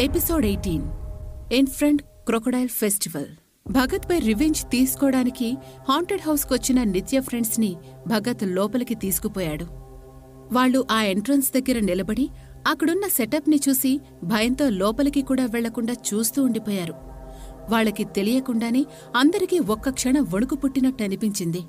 episode eighteen in front crocodile festival Bhagat పై revenge తీసుకోవడానికి haunted హౌస్కొచ్చిన నిత్య ఫ్రెండ్స్ ని భగత్ లోపలికి తీసుకుపోయాడు వాళ్ళు ఆ ఎంట్రన్స్ దగ్గర నిలబడి అక్కడున్న సెటప్ ని చూసి భయంతో లోపలికి కూడా వెళ్లకుండా చూస్తూ ఉండిపోయారు వాళ్ళకి తెలియకుండానే అందరికీ ఒక్క క్షణం వణుకు పుట్టినట్టు అనిపించింది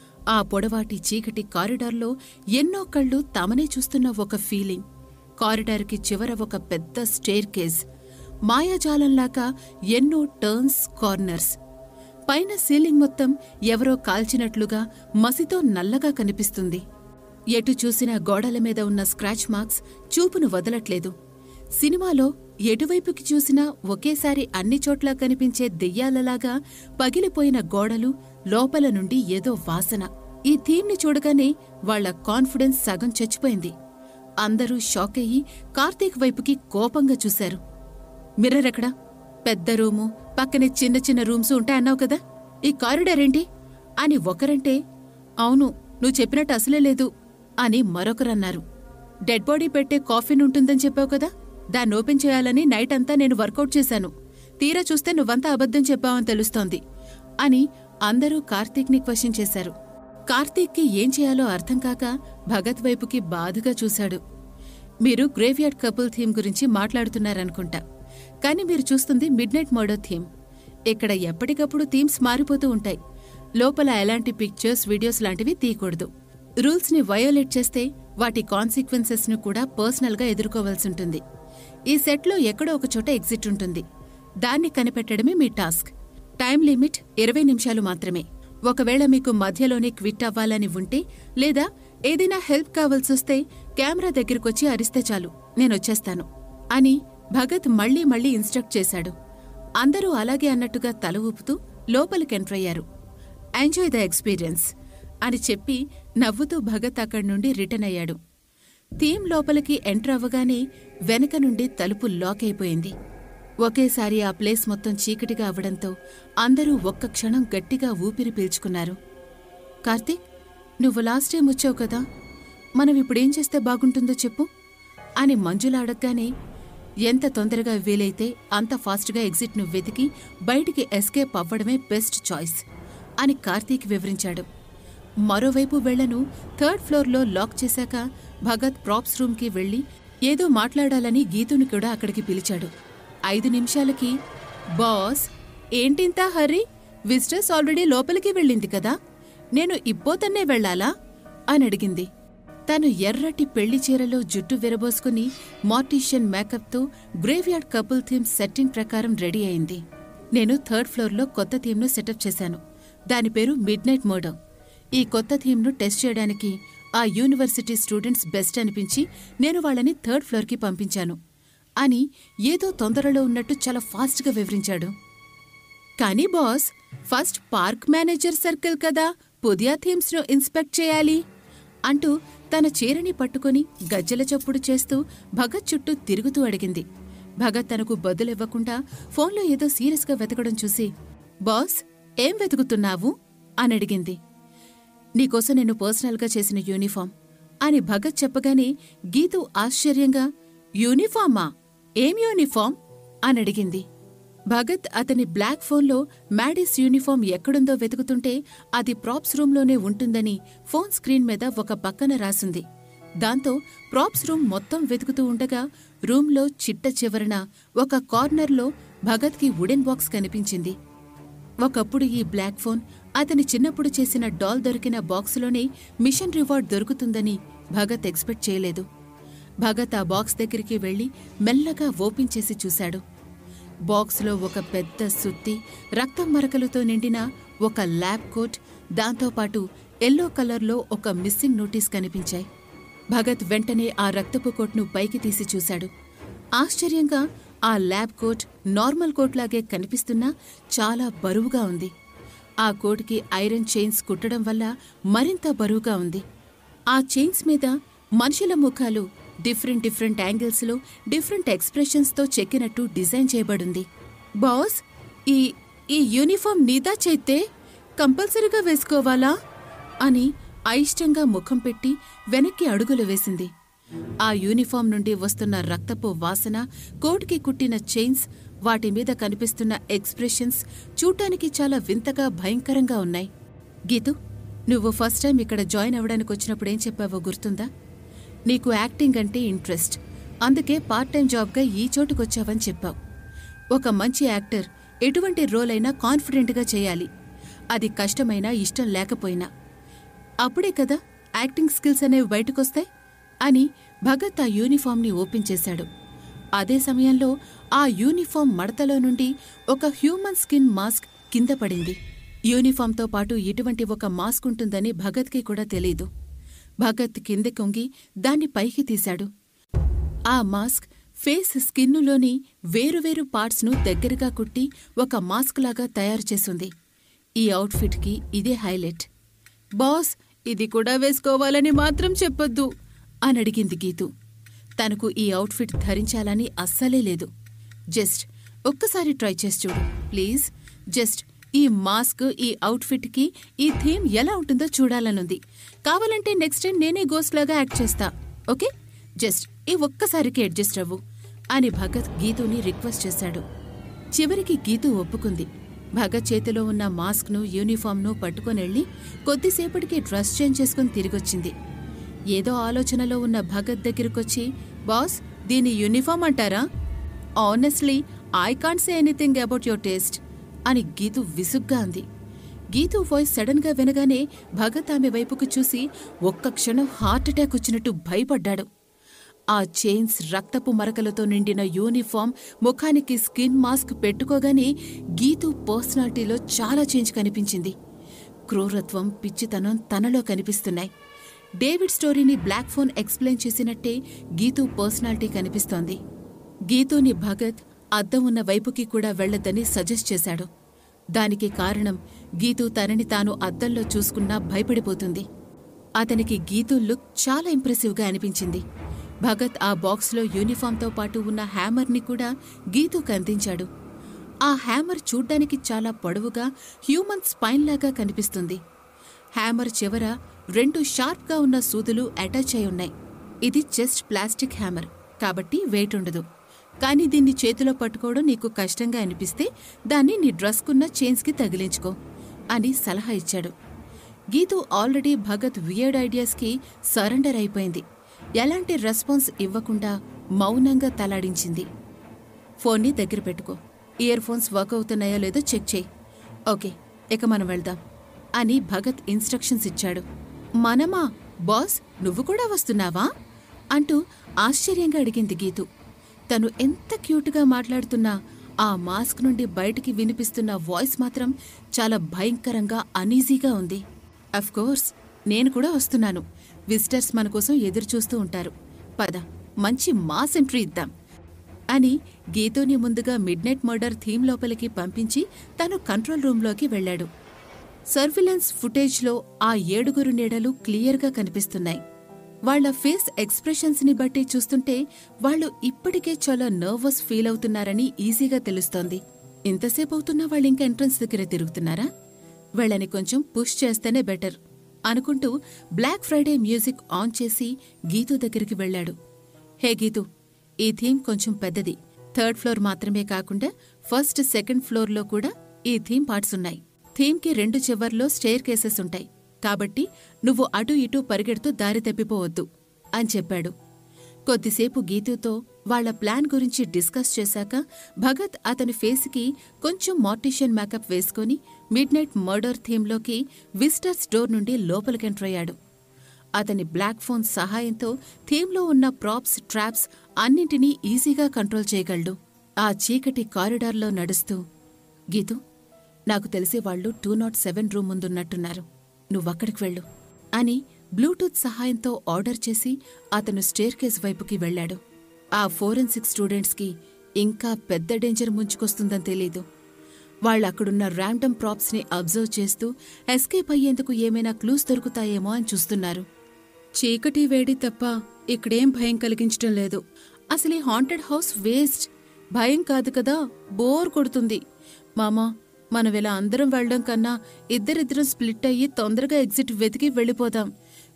ఆ పొడవాటి చీకటి కారిడార్లో ఎన్నో కళ్ళు తమనే చూస్తున్న ఒక ఫీలింగ్ కారిడార్కి చివర ఒక పెద్ద స్టేర్ కేజ్ మాయాజాలంలాగా ఎన్నో టర్న్స్ కార్నర్స్ పైన సీలింగ్ మొత్తం ఎవరో కాల్చినట్లుగా మసితో నల్లగా కనిపిస్తుంది ఎటు చూసినా గోడల మీద ఉన్న స్క్రాచ్ మార్క్స్ చూపును వదలట్లేదు సినిమాలో ఎటువైపుకి చూసినా ఒకేసారి అన్ని చోట్ల కనిపించే దెయ్యాలలాగా పగిలిపోయిన గోడలు లోపల నుండి ఏదో వాసన ఈ థీమ్ని చూడగానే వాళ్ల కాన్ఫిడెన్స్ సగం చచ్చిపోయింది అందరూ షాక్ అయ్యి కార్తీక్ వైపుకి కోపంగా చూశారు మిర్రర్ ఎక్కడా పెద్ద రూము పక్కనే చిన్న చిన్న రూమ్స్ ఉంటాయన్నావు కదా ఈ కారిడార్ ఏంటి అని ఒకరంటే అవును నువ్వు చెప్పినట్టు అసలే లేదు అని మరొకరన్నారు డెడ్ బాడీ పెట్టే కాఫిన్ ఉంటుందని చెప్పావు కదా దాన్ని ఓపెన్ చేయాలని నైట్ అంతా నేను వర్కౌట్ చేశాను తీరా చూస్తే నువ్వంతా అబద్ధం చెప్పావని తెలుస్తోంది అని అందరూ కార్తీక్ని క్వశ్చన్ చేశారు కార్తీక్కి ఏం చేయాలో అర్థం కాక భగత్ వైపుకి బాధగా చూశాడు మీరు గ్రేవ్యార్డ్ కపుల్ థీమ్ గురించి మాట్లాడుతున్నారనుకుంటా కానీ మీరు చూస్తుంది మిడ్ నైట్ మర్డర్ థీమ్ ఇక్కడ ఎప్పటికప్పుడు థీమ్స్ మారిపోతూ ఉంటాయి లోపల ఎలాంటి పిక్చర్స్ వీడియోస్ లాంటివి తీయకూడదు రూల్స్ ని వయోలేట్ చేస్తే వాటి కాన్సిక్వెన్సెస్ ను కూడా పర్సనల్ గా ఎదుర్కోవాల్సి ఉంటుంది ఈ సెట్లో ఎక్కడో ఒక చోట ఎగ్జిట్ ఉంటుంది దాన్ని కనిపెట్టడమే మీ టాస్క్ టైం లిమిట్ ఇరవై నిమిషాలు మాత్రమే ఒకవేళ మీకు మధ్యలోనే క్విట్ అవ్వాలని ఉంటే లేదా ఏదైనా హెల్ప్ కావాల్సొస్తే కెమెరా దగ్గరకొచ్చి అరిస్తే చాలు నేనొచ్చేస్తాను అని భగత్ మళ్లీ మళ్లీ ఇన్స్ట్రక్ట్ చేశాడు అందరూ అలాగే అన్నట్టుగా తల ఊపుతూ లోపలికి ఎంట్రయ్యారు ఎంజాయ్ ద ఎక్స్పీరియన్స్ అని చెప్పి నవ్వుతూ భగత్ అక్కడి నుండి రిటర్న్ అయ్యాడు థీమ్ లోపలికి ఎంటర్ అవ్వగానే వెనక నుండి తలుపు లాక్ అయిపోయింది ఒకేసారి ఆ ప్లేస్ మొత్తం చీకటిగా అవడంతో అందరూ ఒక్క క్షణం గట్టిగా ఊపిరి పీల్చుకున్నారు కార్తీక్ నువ్వు లాస్ట్ టైం వచ్చావు కదా మనం ఇప్పుడేం చేస్తే బాగుంటుందో చెప్పు అని మంజుల అడగగానే ఎంత తొందరగా వీలైతే అంత ఫాస్ట్గా ఎగ్జిట్ నువ్వు వెతికి బయటికి ఎస్కేప్ అవ్వడమే బెస్ట్ చాయిస్ అని కార్తీక్ వివరించాడు మరోవైపు వెళ్లను థర్డ్ ఫ్లోర్లో లాక్ చేశాక భగత్ ప్రాప్స్ రూమ్కి వెళ్లి ఏదో మాట్లాడాలని గీతుని కూడా అక్కడికి పిలిచాడు ఐదు నిమిషాలకి బాస్ ఏంటింత హర్రీ విజిటర్స్ ఆల్రెడీ లోపలికి వెళ్ళింది కదా నేను ఇప్పోతన్నే వెళ్ళాలా అని అడిగింది తను ఎర్రటి పెళ్లి చీరలో జుట్టు విరబోసుకుని మార్టిషియన్ మేకప్తో గ్రేవ్యార్డ్ కపుల్ థీమ్ సెట్టింగ్ ప్రకారం రెడీ అయింది నేను థర్డ్ ఫ్లోర్లో కొత్త థీమ్ను సెటప్ చేశాను దాని పేరు మిడ్ నైట్ మర్డర్ ఈ కొత్త థీమ్ను టెస్ట్ చేయడానికి ఆ యూనివర్సిటీ స్టూడెంట్స్ బెస్ట్ అనిపించి నేను వాళ్ళని థర్డ్ ఫ్లోర్కి పంపించాను అని ఏదో తొందరలో ఉన్నట్టు చాలా ఫాస్ట్గా వివరించాడు కానీ boss first park manager circle కదా పుదియా థీమ్స్ను ఇన్స్పెక్ట్ చేయాలి అంటూ తన చీరని పట్టుకుని గజ్జల చప్పుడు చేస్తూ భగత్ చుట్టూ తిరుగుతూ అడిగింది భగత్ తనకు బదులివ్వకుండా ఫోన్లో ఏదో సీరియస్గా వెతకడం చూసి బాస్ ఏం వెతుకుతున్నావు అని అడిగింది నీకోసం నేను పర్సనల్గా చేసిన యూనిఫామ్ అని భగత్ చెప్పగానే గీతు ఆశ్చర్యంగా యూనిఫామా ఏం యూనిఫామ్ అని అడిగింది భగత్ అతని బ్లాక్ ఫోన్లో మ్యాడీస్ యూనిఫామ్ ఎక్కడుందో వెతుకుతుంటే అది ప్రాప్స్ రూంలోనే ఉంటుందని ఫోన్ స్క్రీన్ మీద ఒక పక్కన రాసుంది దాంతో ప్రాప్స్ రూమ్ మొత్తం వెతుకుతూ ఉండగా రూంలో చిట్ట చివరన ఒక కార్నర్లో భగత్కి వుడెన్ బాక్స్ కనిపించింది ఒకప్పుడు ఈ బ్లాక్ ఫోన్ అతని చిన్నప్పుడు చేసిన డాల్ దొరికిన బాక్సులోనే మిషన్ రివార్డ్ దొరుకుతుందని భగత్ ఎక్స్పెక్ట్ చేయలేదు భగత్ ఆ బాక్స్ దగ్గరికి వెళ్లి మెల్లగా ఓపెన్ చేసి చూశాడు బాక్స్లో ఒక పెద్ద సుత్తి రక్తం మరకలతో నిండిన ఒక ల్యాబ్ కోట్ దాంతోపాటు ఎల్లో కలర్లో ఒక మిస్సింగ్ నోటీస్ కనిపించాయి భగత్ వెంటనే ఆ రక్తపు కోట్ను పైకి తీసి చూశాడు ఆశ్చర్యంగా ఆ ల్యాబ్ కోట్ నార్మల్ కోట్లాగే కనిపిస్తున్నా చాలా బరువుగా ఉంది ఆ కోట్కి ఐరన్ చైన్స్ కుట్టడం వల్ల మరింత బరువుగా ఉంది ఆ చైన్స్ మీద మనుషుల ముఖాలు డిఫరెంట్ డిఫరెంట్ యాంగిల్స్లో డిఫరెంట్ ఎక్స్ప్రెషన్స్తో చెక్కినట్టు డిజైన్ చేయబడింది బాస్ ఈ ఈ యూనిఫామ్ నీదా చేస్తే కంపల్సరీగా వేసుకోవాలా అని అయిష్టంగా ముఖం పెట్టి వెనక్కి అడుగులు వేసింది ఆ యూనిఫామ్ నుండి వస్తున్న రక్తపు వాసన కోట్కి కుట్టిన చైన్స్ వాటి మీద కనిపిస్తున్న ఎక్స్ప్రెషన్స్ చూడ్డానికి చాలా వింతగా భయంకరంగా ఉన్నాయి గీతు నువ్వు ఫస్ట్ టైం ఇక్కడ జాయిన్ అవ్వడానికి వచ్చినప్పుడు ఏం చెప్పావో గుర్తుందా నీకు యాక్టింగ్ అంటే ఇంట్రెస్ట్ అందుకే పార్ట్ టైం జాబ్గా ఈ చోటుకొచ్చావని చెప్పావు ఒక మంచి యాక్టర్ ఎటువంటి రోల్ అయినా కాన్ఫిడెంట్గా చేయాలి అది కష్టమైనా ఇష్టం లేకపోయినా అప్పుడే కదా యాక్టింగ్ స్కిల్స్ అనేవి బయటకొస్తాయి అని భగత్ ఆ యూనిఫామ్ని ఓపెన్ చేశాడు అదే సమయంలో ఆ యూనిఫామ్ మడతలో నుండి ఒక హ్యూమన్ స్కిన్ మాస్క్ కింద పడింది యూనిఫామ్తో పాటు ఇటువంటి ఒక మాస్క్ ఉంటుందని భగత్కి కూడా తెలీదు భగత్ కింద కొంగి దాన్ని పైకి తీశాడు ఆ మాస్క్ ఫేస్ స్కిన్నులోని వేరువేరు పార్ట్స్ను దగ్గరగా కుట్టి ఒక మాస్క్ లాగా తయారు చేసుంది ఈ అవుట్ఫిట్కి ఇదే హైలైట్ బాస్ ఇది కూడా వేసుకోవాలని మాత్రం చెప్పొద్దు అని అడిగింది గీతు తనకు ఈ అవుట్ఫిట్ ధరించాలని అస్సలే లేదు జస్ట్ ఒక్కసారి ట్రై చేసి చూడు ప్లీజ్ జస్ట్ ఈ మాస్క్ ఈ అవుట్ఫిట్కి ఈ థీమ్ ఎలా ఉంటుందో చూడాలనుంది కావాలంటే నెక్స్ట్ టైం నేనే గోస్ట్ లాగా యాక్ట్ చేస్తా ఓకే జస్ట్ ఈ ఒక్కసారికి అడ్జస్ట్ అవ్వు అని భగత్ గీతుని రిక్వెస్ట్ చేశాడు చివరికి గీతు ఒప్పుకుంది భగత్ చేతిలో ఉన్న మాస్క్ను యూనిఫామ్ను పట్టుకొనెళ్ళి కొద్దిసేపటికి డ్రెస్ చేంజ్ చేసుకుని తిరిగొచ్చింది ఏదో ఆలోచనలో ఉన్న భగత్ దగ్గరకొచ్చి బాస్ దీని యూనిఫామ్ అంటారా honestly I can't say anything about your taste అని గీతు విసుగ్గా అంది గీతు వాయిస్ సడన్ గా వినగానే భగత్ ఆమె వైపుకు చూసి ఒక్క క్షణం హార్ట్అటాక్ వచ్చినట్టు భయపడ్డాడు ఆ చైన్స్ రక్తపు మరకలతో నిండిన యూనిఫామ్ ముఖానికి స్కిన్ మాస్క్ పెట్టుకోగానే గీతు పర్సనాలిటీలో చాలా చేంజ్ కనిపించింది క్రూరత్వం పిచ్చితనం తనలో కనిపిస్తున్నాయి డేవిడ్ స్టోరీని బ్లాక్ ఫోన్ ఎక్స్ప్లెయిన్ చేసినట్టే గీతు పర్సనాలిటీ కనిపిస్తోంది గీతుని భగత్ అద్దం ఉన్న వైపుకి కూడా వెళ్లొద్దని సజెస్ట్ చేశాడు దానికి కారణం గీతు తనని తాను అద్దంలో చూసుకున్నా భయపడిపోతుంది అతనికి గీతు లుక్ చాలా ఇంప్రెసివ్గా అనిపించింది భగత్ ఆ బాక్స్లో యూనిఫామ్తో పాటు ఉన్న హ్యామర్ని కూడా గీతుకు అందించాడు ఆ హ్యామర్ చూడ్డానికి చాలా పొడవుగా హ్యూమన్ స్పైన్ లాగా కనిపిస్తుంది హ్యామర్ చివర రెండు షార్ప్గా ఉన్న సూదులు అటాచ్ అయి ఉన్నాయి ఇది జస్ట్ ప్లాస్టిక్ హ్యామర్ కాబట్టి వెయిట్ ఉండదు కానీ దీన్ని చేతిలో పట్టుకోవడం నీకు కష్టంగా అనిపిస్తే దాన్ని నీ డ్రెస్కున్న చైన్స్కి తగిలించుకో అని సలహా ఇచ్చాడు గీతు ఆల్రెడీ భగత్ వియర్డ్ ఐడియాస్కి సరెండర్ అయిపోయింది ఎలాంటి రెస్పాన్స్ ఇవ్వకుండా మౌనంగా తలాడించింది ఫోన్ని దగ్గర పెట్టుకో ఇయర్ ఫోన్స్ వర్క్ అవుతున్నాయో లేదో చెక్ చేయి ఓకే ఇక మనం వెళ్దాం అని భగత్ ఇన్స్ట్రక్షన్స్ ఇచ్చాడు మనమా బాస్ నువ్వు కూడా వస్తున్నావా అంటూ ఆశ్చర్యంగా అడిగింది గీతు తను ఎంత క్యూట్గా మాట్లాడుతున్నా ఆ మాస్క్ నుండి బయటికి వినిపిస్తున్న వాయిస్ మాత్రం చాలా భయంకరంగా అనీజీగా ఉంది కోర్స్ నేను కూడా వస్తున్నాను విజిటర్స్ మన కోసం ఎదురు చూస్తూ ఉంటారు పద మంచి మాస్ ఎంట్రీ ఇద్దాం అని గీతోని ముందుగా మిడ్ నైట్ మర్డర్ థీమ్ లోపలికి పంపించి తను కంట్రోల్ రూంలోకి వెళ్ళాడు సర్విలెన్స్ ఫుటేజ్లో ఆ ఏడుగురు నీడలు క్లియర్గా కనిపిస్తున్నాయి వాళ్ళ ఫేస్ ఎక్స్ప్రెషన్స్ ని బట్టి చూస్తుంటే వాళ్ళు ఇప్పటికే చాలా నర్వస్ ఫీల్ అవుతున్నారని ఈజీగా తెలుస్తోంది ఇంతసేపు అవుతున్నా వాళ్ళు ఇంకా ఎంట్రన్స్ దగ్గర తిరుగుతున్నారా వాళ్ళని కొంచెం పుష్ చేస్తేనే బెటర్ అనుకుంటూ బ్లాక్ ఫ్రైడే మ్యూజిక్ ఆన్ చేసి గీతు దగ్గరికి వెళ్ళాడు హే గీతు ఈ థీమ్ కొంచెం పెద్దది థర్డ్ ఫ్లోర్ మాత్రమే కాకుండా ఫస్ట్ సెకండ్ ఫ్లోర్లో కూడా ఈ థీమ్ పార్ట్స్ ఉన్నాయి థీమ్కి రెండు చివర్లో స్టేర్ కేసెస్ ఉంటాయి కాబట్టి నువ్వు అటు ఇటు పరిగెడుతూ దారి తప్పిపోవద్దు అని చెప్పాడు కొద్దిసేపు గీతుతో వాళ్ళ ప్లాన్ గురించి డిస్కస్ చేశాక భగత్ అతని ఫేస్కి కొంచెం మార్టిషియన్ మేకప్ వేసుకొని మిడ్ నైట్ మర్డర్ థీమ్లోకి విజిటర్స్ డోర్ నుండి లోపలికి ఎంటర్ అయ్యాడు అతని బ్లాక్ ఫోన్ సహాయంతో థీమ్లో ఉన్న ప్రాప్స్ ట్రాప్స్ అన్నింటినీ ఈజీగా కంట్రోల్ చేయగలడు ఆ చీకటి కారిడార్లో నడుస్తూ గీతు నాకు తెలిసి వాళ్ళు టూ నాట్ సెవెన్ రూమ్ ముందున్నట్టున్నారు నువ్వక్కడికి వెళ్ళు అని బ్లూటూత్ సహాయంతో ఆర్డర్ చేసి అతను స్టేర్ కేస్ వైపుకి వెళ్ళాడు ఆ ఫోరెన్సిక్ స్టూడెంట్స్కి ఇంకా పెద్ద డేంజర్ ముంచుకొస్తుందని తెలీదు వాళ్ళక్కడున్న ర్యాండమ్ ప్రాప్స్ని అబ్జర్వ్ చేస్తూ ఎస్కేప్ అయ్యేందుకు ఏమైనా క్లూస్ దొరుకుతాయేమో అని చూస్తున్నారు చీకటి వేడి తప్ప ఇక్కడేం భయం కలిగించటం లేదు అసలు ఈ హాంటెడ్ హౌస్ వేస్ట్ భయం కాదు కదా బోర్ కొడుతుంది మామా మనం ఇలా అందరం వెళ్ళడం కన్నా ఇద్దరిద్దరం స్ప్లిట్ అయ్యి తొందరగా ఎగ్జిట్ వెతికి వెళ్ళిపోదాం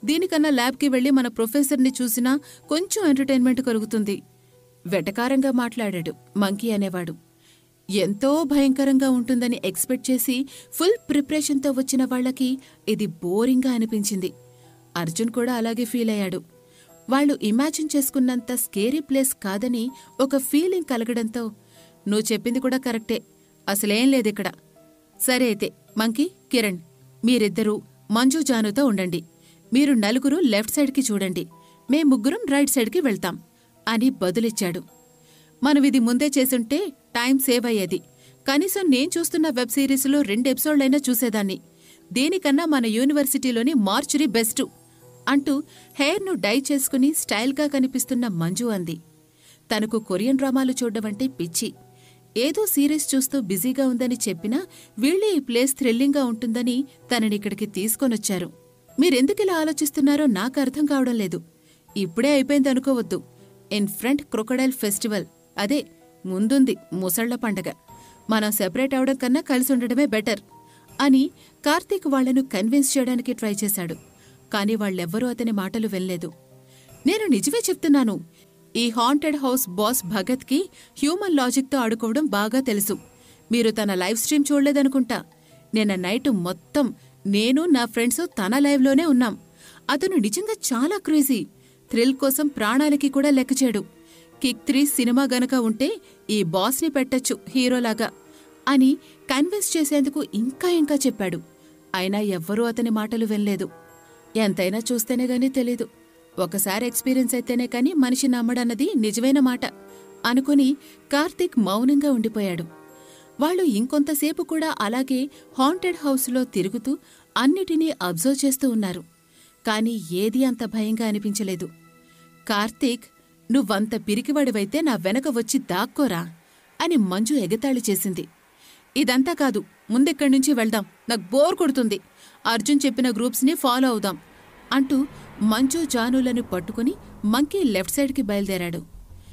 దీనికన్నా ల్యాబ్కి వెళ్లి మన ప్రొఫెసర్ని చూసినా కొంచెం ఎంటర్టైన్మెంట్ కలుగుతుంది వెటకారంగా మాట్లాడాడు మంకీ అనేవాడు ఎంతో భయంకరంగా ఉంటుందని ఎక్స్పెక్ట్ చేసి ఫుల్ ప్రిపరేషన్తో వచ్చిన వాళ్ళకి ఇది బోరింగ్గా అనిపించింది అర్జున్ కూడా అలాగే ఫీల్ అయ్యాడు వాళ్ళు ఇమాజిన్ చేసుకున్నంత స్కేరీ ప్లేస్ కాదని ఒక ఫీలింగ్ కలగడంతో నువ్వు చెప్పింది కూడా కరెక్టే అసలేం లేదిక్కడ సరే అయితే మంకీ కిరణ్ మీరిద్దరూ మంజు జానుతో ఉండండి మీరు నలుగురు లెఫ్ట్ సైడ్కి చూడండి మేం ముగ్గురం రైట్ సైడ్కి వెళ్తాం అని బదులిచ్చాడు మనం ఇది ముందే చేసుంటే టైం సేవ్ అయ్యేది కనీసం నేను చూస్తున్న వెబ్ సిరీస్లో రెండు ఎపిసోడ్లైనా చూసేదాన్ని దీనికన్నా మన యూనివర్సిటీలోని మార్చురీ బెస్టు అంటూ హెయిర్ను డై చేసుకుని స్టైల్గా కనిపిస్తున్న మంజు అంది తనకు కొరియన్ డ్రామాలు చూడ్డమంటే పిచ్చి ఏదో సీరీస్ చూస్తూ బిజీగా ఉందని చెప్పినా వీళ్ళే ఈ ప్లేస్ థ్రిల్లింగ్గా ఉంటుందని తననిక్కడికి తీసుకొనొచ్చారు మీరెందుకిలా ఆలోచిస్తున్నారో నాకు అర్థం కావడం లేదు ఇప్పుడే అయిపోయిందనుకోవద్దు ఇన్ ఫ్రంట్ క్రొకడైల్ ఫెస్టివల్ అదే ముందుంది ముసళ్ల పండగ మనం సెపరేట్ అవడం కన్నా కలిసి ఉండడమే బెటర్ అని కార్తీక్ వాళ్లను కన్విన్స్ చేయడానికి ట్రై చేశాడు కాని వాళ్ళెవ్వరూ అతని మాటలు వినలేదు నేను నిజమే చెప్తున్నాను ఈ హాంటెడ్ హౌస్ బాస్ భగత్కి హ్యూమన్ లాజిక్తో ఆడుకోవడం బాగా తెలుసు మీరు తన లైవ్ స్ట్రీమ్ చూడలేదనుకుంటా నిన్న నైట్ మొత్తం నేను నా ఫ్రెండ్స్ తన లైవ్లోనే ఉన్నాం అతను నిజంగా చాలా క్రేజీ థ్రిల్ కోసం ప్రాణాలకి కూడా లెక్కచేడు కిక్ త్రీ సినిమా గనక ఉంటే ఈ బాస్ని పెట్టచ్చు హీరోలాగా అని కన్విన్స్ చేసేందుకు ఇంకా ఇంకా చెప్పాడు అయినా ఎవ్వరూ అతని మాటలు వినలేదు ఎంతైనా చూస్తేనే గానీ తెలీదు ఒకసారి ఎక్స్పీరియన్స్ అయితేనే కాని మనిషి నమ్మడన్నది నిజమైన మాట అనుకుని కార్తీక్ మౌనంగా ఉండిపోయాడు వాళ్ళు ఇంకొంతసేపు కూడా అలాగే హాంటెడ్ హౌస్లో తిరుగుతూ అన్నిటినీ అబ్జర్వ్ చేస్తూ ఉన్నారు కాని ఏదీ అంత భయంగా అనిపించలేదు కార్తీక్ నువ్వంత పిరికివాడివైతే నా వెనక వచ్చి దాక్కోరా అని మంజు ఎగతాళి చేసింది ఇదంతా కాదు ముందెక్కడి నుంచి వెళ్దాం నాకు బోర్ కొడుతుంది అర్జున్ చెప్పిన గ్రూప్స్ని ఫాలో అవుదాం అంటూ మంజు జానులను పట్టుకుని మంకీ లెఫ్ట్ సైడ్కి బయలుదేరాడు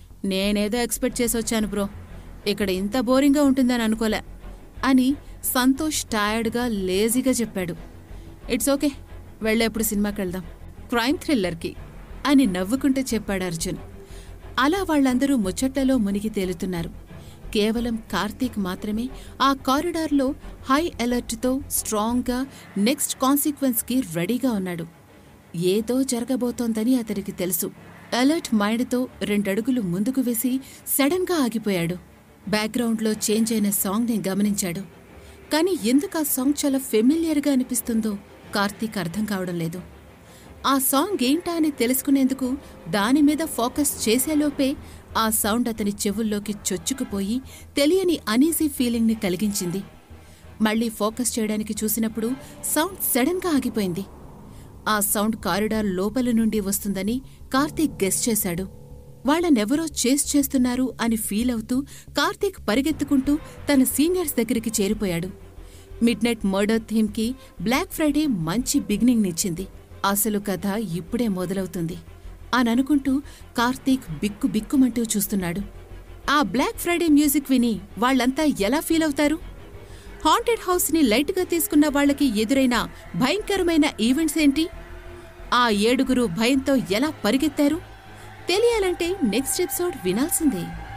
నేనేదో ఎక్స్పెక్ట్ చేసొచ్చాను బ్రో ఇక్కడ ఇంత బోరింగ్గా ఉంటుందని అనుకోలే అని సంతోష్ టయర్డ్గా లేజీగా చెప్పాడు ఇట్స్ ఓకే వెళ్ళేప్పుడు సినిమాకి వెళ్దాం క్రైమ్ థ్రిల్లర్కి అని నవ్వుకుంటూ చెప్పాడు అర్జున్ అలా వాళ్ళందరూ ముచ్చట్లలో మునిగి తేలుతున్నారు కేవలం కార్తీక్ మాత్రమే ఆ కారిడార్లో హై అలర్ట్తో స్ట్రాంగ్గా నెక్స్ట్ కాన్సిక్వెన్స్కి రెడీగా ఉన్నాడు ఏదో జరగబోతోందని అతనికి తెలుసు అలర్ట్ మైండ్తో రెండడుగులు ముందుకు వేసి సడన్గా ఆగిపోయాడు బ్యాక్గ్రౌండ్లో చేంజ్ అయిన సాంగ్ని గమనించాడు కానీ ఎందుకు ఆ సాంగ్ చాలా ఫెమిలియర్గా అనిపిస్తుందో కార్తీక్ అర్థం కావడం లేదు ఆ సాంగ్ ఏంటా అని తెలుసుకునేందుకు దాని మీద ఫోకస్ చేసేలోపే ఆ సౌండ్ అతని చెవుల్లోకి చొచ్చుకుపోయి తెలియని అనీజీ ఫీలింగ్ని కలిగించింది మళ్ళీ ఫోకస్ చేయడానికి చూసినప్పుడు సౌండ్ సడన్గా ఆగిపోయింది ఆ సౌండ్ కారిడార్ లోపల నుండి వస్తుందని కార్తీక్ గెస్ చేశాడు వాళ్ళనెవరో చేస్ చేస్తున్నారు అని ఫీల్ అవుతూ కార్తీక్ పరిగెత్తుకుంటూ తన సీనియర్స్ దగ్గరికి చేరిపోయాడు మిడ్ నైట్ మర్డర్ థీమ్కి బ్లాక్ ఫ్రైడే మంచి బిగినింగ్నిచ్చింది అసలు కథ ఇప్పుడే మొదలవుతుంది అని అనుకుంటూ కార్తీక్ బిక్కు బిక్కుమంటూ చూస్తున్నాడు ఆ బ్లాక్ ఫ్రైడే మ్యూజిక్ విని వాళ్ళంతా ఎలా ఫీల్ అవుతారు హాంటెడ్ హౌస్ని లైట్గా తీసుకున్న వాళ్ళకి ఎదురైన భయంకరమైన ఈవెంట్స్ ఏంటి ఆ ఏడుగురు భయంతో ఎలా పరిగెత్తారు తెలియాలంటే నెక్స్ట్ ఎపిసోడ్ వినాల్సిందే